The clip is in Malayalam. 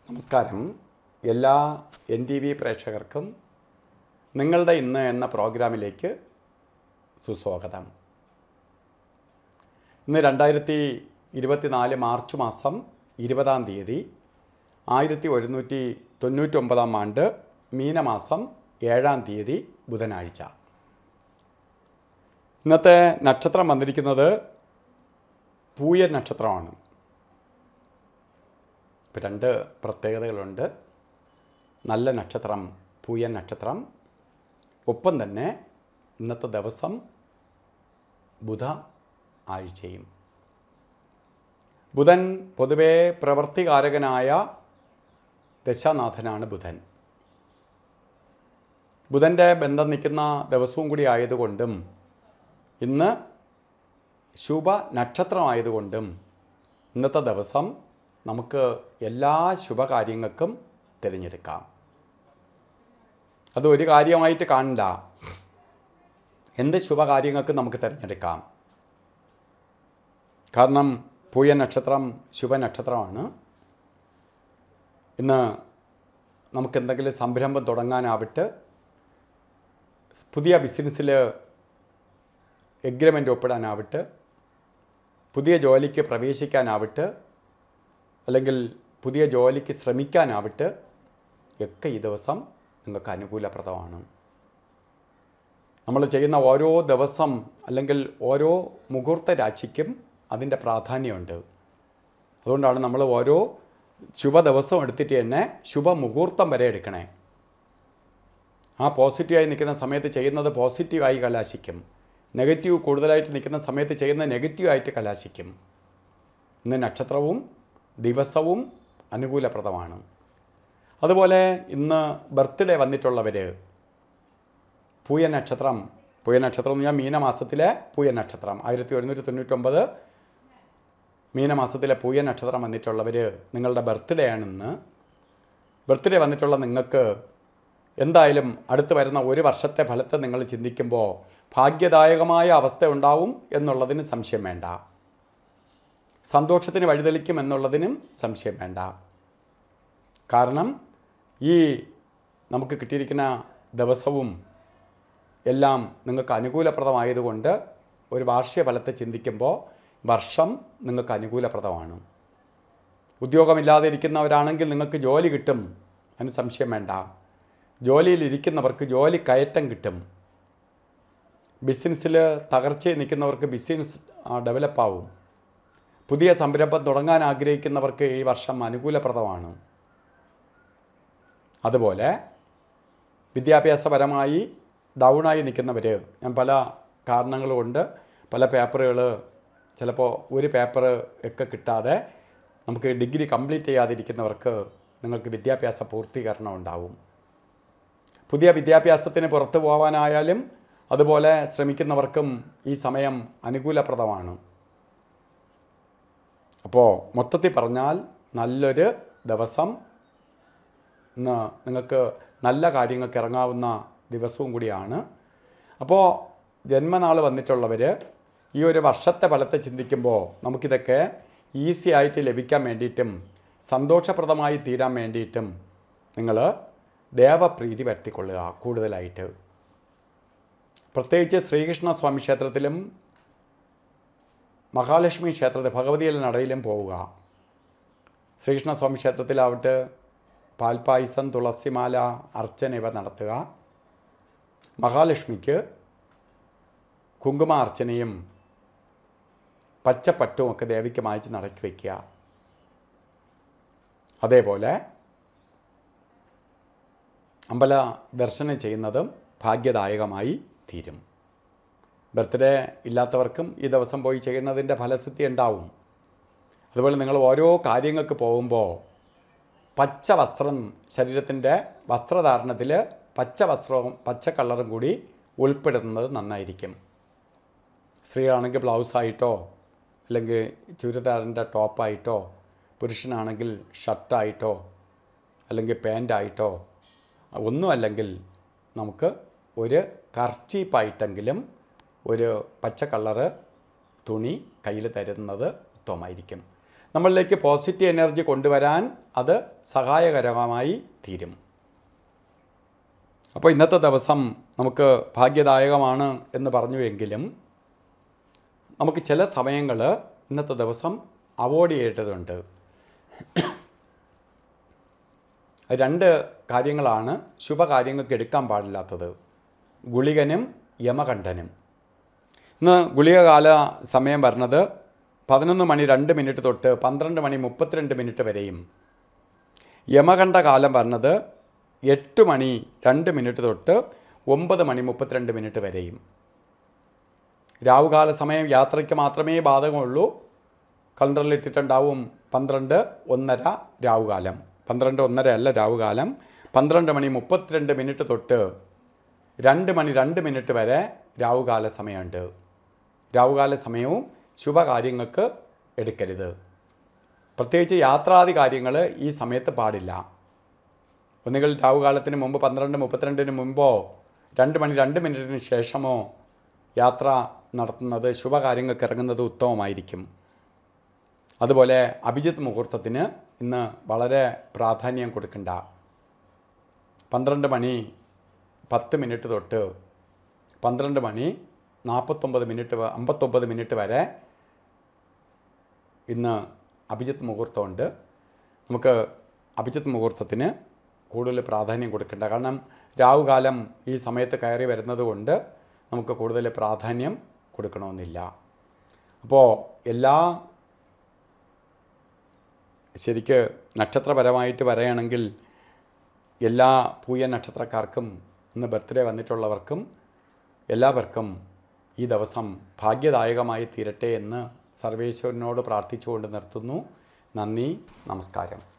നമസ്കാരം എല്ലാ എൻ ടി വി പ്രേക്ഷകർക്കും നിങ്ങളുടെ ഇന്ന് എന്ന പ്രോഗ്രാമിലേക്ക് സുസ്വാഗതം ഇന്ന് രണ്ടായിരത്തി ഇരുപത്തിനാല് മാർച്ച് മാസം ഇരുപതാം തീയതി ആയിരത്തി ഒരുന്നൂറ്റി തൊണ്ണൂറ്റൊമ്പതാം ആണ്ട് മീനമാസം ഏഴാം തീയതി ബുധനാഴ്ച ഇന്നത്തെ നക്ഷത്രം വന്നിരിക്കുന്നത് പൂയ നക്ഷത്രമാണ് ഇപ്പം രണ്ട് പ്രത്യേകതകളുണ്ട് നല്ല നക്ഷത്രം പൂയൻ നക്ഷത്രം ഒപ്പം തന്നെ ഇന്നത്തെ ദിവസം ബുധ ആഴ്ചയും ബുധൻ പൊതുവേ പ്രവർത്തികാരകനായ ദശാനാഥനാണ് ബുധൻ ബുധൻ്റെ ബന്ധം നിൽക്കുന്ന ദിവസവും കൂടി ആയതുകൊണ്ടും ഇന്ന് ശുഭ നക്ഷത്രമായതുകൊണ്ടും ഇന്നത്തെ ദിവസം നമുക്ക് എല്ലാ ശുഭകാര്യങ്ങൾക്കും തിരഞ്ഞെടുക്കാം അത് ഒരു കാര്യമായിട്ട് കാണണ്ട എന്ത് ശുഭകാര്യങ്ങൾക്കും നമുക്ക് തിരഞ്ഞെടുക്കാം കാരണം പൂയ നക്ഷത്രം ശുഭനക്ഷത്രമാണ് ഇന്ന് നമുക്ക് എന്തെങ്കിലും സംരംഭം തുടങ്ങാനാവട്ടെ പുതിയ ബിസിനസ്സിൽ എഗ്രിമെൻ്റ് ഒപ്പിടാനാവട്ടെ പുതിയ ജോലിക്ക് പ്രവേശിക്കാനാവട്ടെ അല്ലെങ്കിൽ പുതിയ ജോലിക്ക് ശ്രമിക്കാനാവട്ടെ ഒക്കെ ഈ ദിവസം നിങ്ങൾക്ക് അനുകൂലപ്രദമാണ് നമ്മൾ ചെയ്യുന്ന ഓരോ ദിവസം അല്ലെങ്കിൽ ഓരോ മുഹൂർത്ത രാശിക്കും അതിൻ്റെ പ്രാധാന്യമുണ്ട് അതുകൊണ്ടാണ് നമ്മൾ ഓരോ ശുഭ ദിവസം എടുത്തിട്ട് തന്നെ ശുഭമുഹൂർത്തം വരെ എടുക്കണേ ആ പോസിറ്റീവായി നിൽക്കുന്ന സമയത്ത് ചെയ്യുന്നത് പോസിറ്റീവായി കലാശിക്കും നെഗറ്റീവ് കൂടുതലായിട്ട് നിൽക്കുന്ന സമയത്ത് ചെയ്യുന്ന നെഗറ്റീവായിട്ട് കലാശിക്കും ഇന്ന് നക്ഷത്രവും ദിവസവും അനുകൂലപ്രദമാണ് അതുപോലെ ഇന്ന് ബർത്ത്ഡേ വന്നിട്ടുള്ളവർ പൂയ നക്ഷത്രം പൂയ നക്ഷത്രം എന്ന് പറഞ്ഞാൽ മീനമാസത്തിലെ പൂയ നക്ഷത്രം ആയിരത്തി ഒരുന്നൂറ്റി തൊണ്ണൂറ്റൊമ്പത് മീനമാസത്തിലെ പൂയ നക്ഷത്രം വന്നിട്ടുള്ളവർ നിങ്ങളുടെ ബർത്ത്ഡേ ആണിന്ന് ബർത്ത്ഡേ വന്നിട്ടുള്ള നിങ്ങൾക്ക് എന്തായാലും അടുത്ത് വരുന്ന ഒരു വർഷത്തെ ഫലത്തെ നിങ്ങൾ ചിന്തിക്കുമ്പോൾ ഭാഗ്യദായകമായ അവസ്ഥ ഉണ്ടാവും എന്നുള്ളതിന് സംശയം വേണ്ട സന്തോഷത്തിന് വഴിതെളിക്കും എന്നുള്ളതിനും സംശയം വേണ്ട കാരണം ഈ നമുക്ക് കിട്ടിയിരിക്കുന്ന ദിവസവും എല്ലാം നിങ്ങൾക്ക് അനുകൂലപ്രദമായതുകൊണ്ട് ഒരു വാർഷിക ഫലത്തെ ചിന്തിക്കുമ്പോൾ വർഷം നിങ്ങൾക്ക് അനുകൂലപ്രദമാണ് ഉദ്യോഗമില്ലാതെ ഇരിക്കുന്നവരാണെങ്കിൽ നിങ്ങൾക്ക് ജോലി കിട്ടും അതിന് സംശയം വേണ്ട ജോലിയിലിരിക്കുന്നവർക്ക് ജോലി കയറ്റം കിട്ടും ബിസിനസ്സിൽ തകർച്ചയിൽ നിൽക്കുന്നവർക്ക് ബിസിനസ് ഡെവലപ്പാവും പുതിയ സംരംഭം തുടങ്ങാൻ ആഗ്രഹിക്കുന്നവർക്ക് ഈ വർഷം അനുകൂലപ്രദമാണ് അതുപോലെ വിദ്യാഭ്യാസപരമായി ഡൗണായി നിൽക്കുന്നവർ ഞാൻ പല കാരണങ്ങൾ കൊണ്ട് പല പേപ്പറുകൾ ചിലപ്പോൾ ഒരു പേപ്പർ ഒക്കെ കിട്ടാതെ നമുക്ക് ഡിഗ്രി കംപ്ലീറ്റ് ചെയ്യാതിരിക്കുന്നവർക്ക് നിങ്ങൾക്ക് വിദ്യാഭ്യാസ പൂർത്തീകരണം ഉണ്ടാവും പുതിയ വിദ്യാഭ്യാസത്തിന് പുറത്തു പോകാനായാലും അതുപോലെ ശ്രമിക്കുന്നവർക്കും ഈ സമയം അനുകൂലപ്രദമാണ് അപ്പോൾ മൊത്തത്തിൽ പറഞ്ഞാൽ നല്ലൊരു ദിവസം ഇന്ന് നിങ്ങൾക്ക് നല്ല കാര്യങ്ങൾക്ക് ഇറങ്ങാവുന്ന ദിവസവും കൂടിയാണ് അപ്പോൾ ജന്മനാൾ വന്നിട്ടുള്ളവർ ഈ ഒരു വർഷത്തെ ഫലത്തെ ചിന്തിക്കുമ്പോൾ നമുക്കിതൊക്കെ ഈസി ആയിട്ട് ലഭിക്കാൻ വേണ്ടിയിട്ടും സന്തോഷപ്രദമായി തീരാൻ വേണ്ടിയിട്ടും നിങ്ങൾ ദേവപ്രീതി വരുത്തിക്കൊള്ളുക കൂടുതലായിട്ട് പ്രത്യേകിച്ച് ശ്രീകൃഷ്ണ സ്വാമി ക്ഷേത്രത്തിലും മഹാലക്ഷ്മി ക്ഷേത്രത്തിൽ ഭഗവതിയുടെ നടയിലും പോവുക ശ്രീകൃഷ്ണ സ്വാമി ക്ഷേത്രത്തിലാവട്ടെ പാൽപ്പായസം തുളസിമാല അർച്ചന ഇവ നടത്തുക മഹാലക്ഷ്മിക്ക് കുങ്കുമ അർച്ചനയും പച്ചപ്പട്ടും ഒക്കെ ദേവിക്ക് മായച്ച് നടക്കി വയ്ക്കുക അതേപോലെ അമ്പല ദർശനം ചെയ്യുന്നതും ഭാഗ്യദായകമായി തീരും ബർത്ത്ഡേ ഇല്ലാത്തവർക്കും ഈ ദിവസം പോയി ചെയ്യുന്നതിൻ്റെ ഫലസിദ്ധി ഉണ്ടാവും അതുപോലെ നിങ്ങൾ ഓരോ കാര്യങ്ങൾക്ക് പോകുമ്പോൾ പച്ച വസ്ത്രം ശരീരത്തിൻ്റെ വസ്ത്രധാരണത്തിൽ പച്ച വസ്ത്രവും പച്ച കളറും കൂടി ഉൾപ്പെടുത്തുന്നത് നന്നായിരിക്കും സ്ത്രീയാണെങ്കിൽ ബ്ലൗസായിട്ടോ അല്ലെങ്കിൽ ചുരിദാറിൻ്റെ ടോപ്പായിട്ടോ പുരുഷനാണെങ്കിൽ ഷർട്ടായിട്ടോ അല്ലെങ്കിൽ പാൻറ്റായിട്ടോ ഒന്നും അല്ലെങ്കിൽ നമുക്ക് ഒരു കർച്ചീപ്പായിട്ടെങ്കിലും ഒരു പച്ച കളറ് തുണി കയ്യിൽ തരുന്നത് ഉത്തമമായിരിക്കും നമ്മളിലേക്ക് പോസിറ്റീവ് എനർജി കൊണ്ടുവരാൻ അത് സഹായകരമായി തീരും അപ്പോൾ ഇന്നത്തെ ദിവസം നമുക്ക് ഭാഗ്യദായകമാണ് എന്ന് പറഞ്ഞുവെങ്കിലും നമുക്ക് ചില സമയങ്ങൾ ഇന്നത്തെ ദിവസം അവോയ്ഡ് ചെയ്യേണ്ടതുണ്ട് രണ്ട് കാര്യങ്ങളാണ് ശുഭകാര്യങ്ങൾക്ക് എടുക്കാൻ പാടില്ലാത്തത് ഗുളികനും യമകണ്ഠനും ഇന്ന് ഗുളികകാല സമയം വരുന്നത് പതിനൊന്ന് മണി രണ്ട് മിനിറ്റ് തൊട്ട് പന്ത്രണ്ട് മണി മുപ്പത്തിരണ്ട് മിനിറ്റ് വരെയും യമകണ്ഠ കാലം വരുന്നത് എട്ട് മണി രണ്ട് മിനിറ്റ് തൊട്ട് ഒമ്പത് മണി മുപ്പത്തിരണ്ട് മിനിറ്റ് വരെയും രാവുകാല സമയം യാത്രയ്ക്ക് മാത്രമേ ബാധകമുള്ളൂ കലണ്ടറിൽ ഇട്ടിട്ടുണ്ടാവും പന്ത്രണ്ട് ഒന്നര രാവുകാലം പന്ത്രണ്ട് ഒന്നര അല്ല രാവുകാലം പന്ത്രണ്ട് മണി മുപ്പത്തിരണ്ട് മിനിറ്റ് തൊട്ട് രണ്ട് മണി രണ്ട് മിനിറ്റ് വരെ രാവുകാല സമയമുണ്ട് രാവുകാല സമയവും ശുഭകാര്യങ്ങൾക്ക് എടുക്കരുത് പ്രത്യേകിച്ച് യാത്രാദി കാര്യങ്ങൾ ഈ സമയത്ത് പാടില്ല ഒന്നുകിൽ രാവുകാലത്തിന് മുമ്പ് പന്ത്രണ്ട് മുപ്പത്തിരണ്ടിന് മുമ്പോ രണ്ട് മണി രണ്ട് മിനിറ്റിന് ശേഷമോ യാത്ര നടത്തുന്നത് ശുഭകാര്യങ്ങൾക്ക് ഇറങ്ങുന്നത് ഉത്തമമായിരിക്കും അതുപോലെ അഭിജിത്ത് മുഹൂർത്തത്തിന് ഇന്ന് വളരെ പ്രാധാന്യം കൊടുക്കണ്ട പന്ത്രണ്ട് മണി പത്ത് മിനിറ്റ് തൊട്ട് പന്ത്രണ്ട് മണി നാൽപ്പത്തൊമ്പത് മിനിറ്റ് വ- അമ്പത്തൊമ്പത് മിനിറ്റ് വരെ ഇന്ന് അഭിജിത്ത് മുഹൂർത്തമുണ്ട് നമുക്ക് അഭിജിത്ത് മുഹൂർത്തത്തിന് കൂടുതൽ പ്രാധാന്യം കൊടുക്കേണ്ട കാരണം രാവുകാലം ഈ സമയത്ത് കയറി വരുന്നത് കൊണ്ട് നമുക്ക് കൂടുതൽ പ്രാധാന്യം കൊടുക്കണമെന്നില്ല അപ്പോൾ എല്ലാ ശരിക്ക് നക്ഷത്രപരമായിട്ട് പറയുകയാണെങ്കിൽ എല്ലാ പൂയ നക്ഷത്രക്കാർക്കും ഇന്ന് ബർത്ത്ഡേ വന്നിട്ടുള്ളവർക്കും എല്ലാവർക്കും ഈ ദിവസം ഭാഗ്യദായകമായി തീരട്ടെ എന്ന് സർവേശ്വരനോട് പ്രാർത്ഥിച്ചുകൊണ്ട് നിർത്തുന്നു നന്ദി നമസ്കാരം